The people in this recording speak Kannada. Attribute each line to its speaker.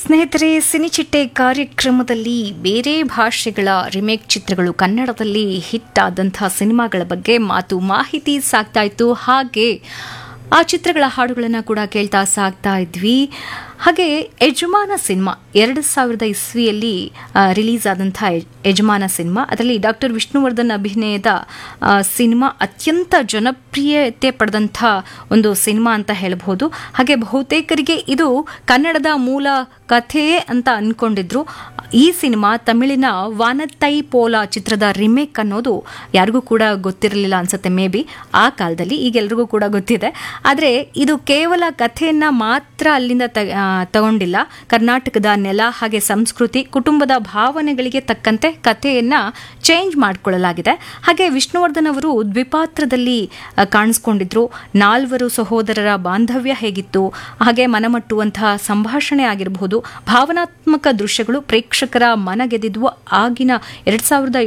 Speaker 1: ಸ್ನೇಹಿತರೆ ಸಿನಿಚಿಟ್ಟೆ ಕಾರ್ಯಕ್ರಮದಲ್ಲಿ ಬೇರೆ ಭಾಷೆಗಳ ರಿಮೇಕ್ ಚಿತ್ರಗಳು ಕನ್ನಡದಲ್ಲಿ ಹಿಟ್ ಆದಂತಹ ಸಿನಿಮಾಗಳ ಬಗ್ಗೆ ಮಾತು ಮಾಹಿತಿ ಸಾಕ್ತಾ ಇತ್ತು ಹಾಗೆ ಆ ಚಿತ್ರಗಳ ಹಾಡುಗಳನ್ನು ಕೂಡ ಕೇಳ್ತಾ ಸಾಕ್ತಾ ಇದ್ವಿ ಹಾಗೆ ಯಜಮಾನ ಸಿನಿಮಾ ಎರಡು ಸಾವಿರದ ಇಸ್ವಿಯಲ್ಲಿ ರಿಲೀಸ್ ಆದಂಥ ಯಜಮಾನ ಸಿನಿಮಾ ಅದರಲ್ಲಿ ಡಾಕ್ಟರ್ ವಿಷ್ಣುವರ್ಧನ್ ಅಭಿನಯದ ಆ, ಸಿನಿಮಾ ಅತ್ಯಂತ ಜನಪ್ರಿಯತೆ ಪಡೆದಂಥ ಒಂದು ಸಿನಿಮಾ ಅಂತ ಹೇಳಬಹುದು ಹಾಗೆ ಬಹುತೇಕರಿಗೆ ಇದು ಕನ್ನಡದ ಮೂಲ ಕಥೆಯೇ ಅಂತ ಅನ್ಕೊಂಡಿದ್ರು ಈ ಸಿನಿಮಾ ತಮಿಳಿನ ವಾನತ್ತೈ ಪೋಲ ಚಿತ್ರದ ರಿಮೇಕ್ ಅನ್ನೋದು ಯಾರಿಗೂ ಕೂಡ ಗೊತ್ತಿರಲಿಲ್ಲ ಅನ್ಸುತ್ತೆ ಮೇ ಬಿ ಆ ಕಾಲದಲ್ಲಿ ಈಗ ಎಲ್ರಿಗೂ ಕೂಡ ಗೊತ್ತಿದೆ ಆದರೆ ಇದು ಕೇವಲ ಕಥೆಯನ್ನ ಮಾತ್ರ ಅಲ್ಲಿಂದ ತ- ಆ, ತಗೊಂಡಿಲ್ಲ ಕರ್ನಾಟಕದ ನೆಲ ಹಾಗೆ ಸಂಸ್ಕೃತಿ ಕುಟುಂಬದ ಭಾವನೆಗಳಿಗೆ ತಕ್ಕಂತೆ ಕಥೆಯನ್ನ ಚೇಂಜ್ ಮಾಡಿಕೊಳ್ಳಲಾಗಿದೆ ಹಾಗೆ ವಿಷ್ಣುವರ್ಧನ್ ಅವರು ದ್ವಿಪಾತ್ರದಲ್ಲಿ ಆ, ಕಾಣಿಸ್ಕೊಂಡಿದ್ರು ನಾಲ್ವರು ಸಹೋದರರ ಬಾಂಧವ್ಯ ಹೇಗಿತ್ತು ಹಾಗೆ ಮನಮಟ್ಟುವಂತಹ ಸಂಭಾಷಣೆ ಆಗಿರಬಹುದು ಭಾವನಾತ್ಮಕ ದೃಶ್ಯಗಳು ಪ್ರೇಕ್ಷಕರ ಮನ ಗೆದ್ದಿದ್ವು ಆಗಿನ ಎರಡ್ ಸಾವಿರದ